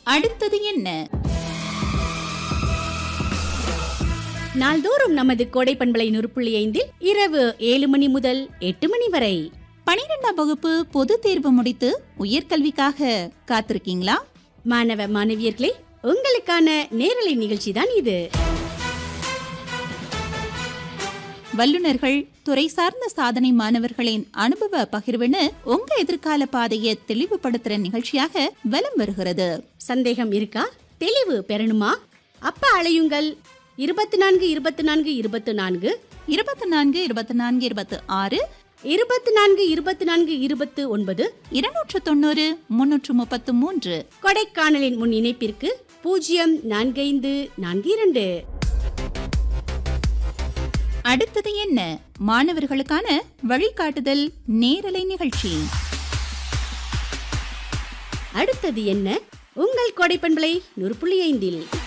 அடுத்தது என்ன நாள்தோறும் நமது கோடை பண்பலை நூறுப்புள்ளி ஐந்தில் இரவு ஏழு மணி முதல் எட்டு மணி வரை பனிரெண்டாம் வகுப்பு பொது தேர்வு முடித்து உயர்கல்விக்காக காத்திருக்கீங்களா மாணவ மாணவியர்களே உங்களுக்கான நேரலை நிகழ்ச்சி தான் இது வல்லுநர்கள் துறை சார்ந்த சாதனை மாணவர்களின் அனுபவ பகிர்வுன்னு உங்க எதிர்கால பாதையை தெளிவுபடுத்துற நிகழ்ச்சியாக வலம் வருகிறது சந்தேகம் இருக்கா தெளிவு பெறணுமா அப்ப அழையுங்கள் இருபத்தி நான்கு இருபத்தி நான்கு இருபத்தி நான்கு இருபத்தி நான்கு இருபத்தி நான்கு இருபத்தி ஆறு இருபத்தி நான்கு இருபத்தி நான்கு இருபத்து ஒன்பது இருநூற்று தொண்ணூறு முன்னூற்று முப்பத்து மூன்று கொடைக்கானலின் முன் இணைப்பிற்கு பூஜ்ஜியம் நான்கைந்து நான்கு இரண்டு அடுத்தது என்ன மாணவர்களுக்கான வழிகாட்டுதல் நேரலை நிகழ்ச்சி அடுத்தது என்ன உங்கள் கொடை பண்பலை நூறு புள்ளி ஐந்தில்